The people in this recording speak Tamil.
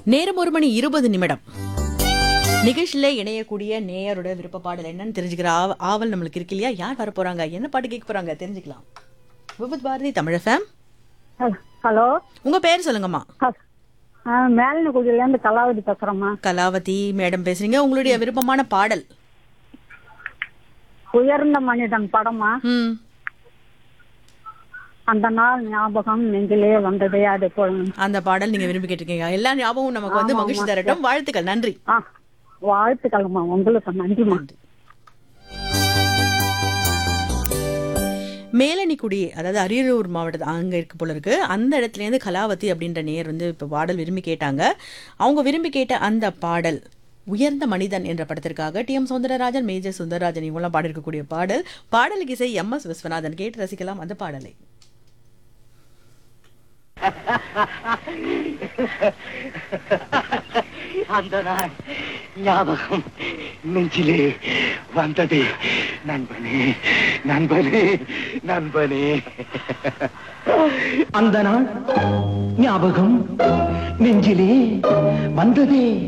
நேரம் ஒரு மணி இருபது நிமிடம் நிகழ்ச்சியில இணையக்கூடிய நேயரோட விருப்ப பாடல் என்னன்னு தெரிஞ்சுக்கிற ஆவ- ஆவல் நம்மளுக்கு இருக்கு இல்லையா யார் வர போறாங்க என்ன பாட்டு கேட்க போறாங்க தெரிஞ்சுக்கலாம் விபத் பாரதி தமிழ் ஃபேம் ஹலோ உங்க பேர் சொல்லுங்கம்மா மேலனகுடியிலேருந்து கலாவதி பேசுறேம்மா கலாவதி மேடம் பேசுறீங்க உங்களுடைய விருப்பமான பாடல் உயர்ந்த மனிதன் படமா ம் அந்த நாள் ஞாபகம் நெஞ்சிலே வந்ததே அது போல் அந்த பாடல் நீங்க விரும்பி கேட்டிருக்கீங்க எல்லா ஞாபகமும் நமக்கு வந்து மகிழ்ச்சி தரட்டும் வாழ்த்துக்கள் நன்றி ஆ வாழ்த்துக்கள்மா உங்களுக்கு நன்றிம்மா மேலணிக்குடி அதாவது அரியலூர் மாவட்டத்து அங்க இருக்கு போல இருக்கு அந்த இடத்துல இருந்து கலாவதி அப்படின்ற நேர் வந்து இப்ப பாடல் விரும்பி கேட்டாங்க அவங்க விரும்பி கேட்ட அந்த பாடல் உயர்ந்த மனிதன் என்ற படத்திற்காக T M Soundararajan major Sundararajan இவங்கெல்லாம் பாடியிருக்கக்கூடிய பாடல் பாடலுக்கு இசை எம் எஸ் விஸ்வநாதன் கேட்டு ரசிக்கலாம் அந்த பாடலை அந்த நாள் ஞாபகம் நெஞ்சிலே வந்தது நண்பனே நண்பனே நண்பனே அந்த நாள் ஞாபகம் நெஞ்சிலே வந்ததே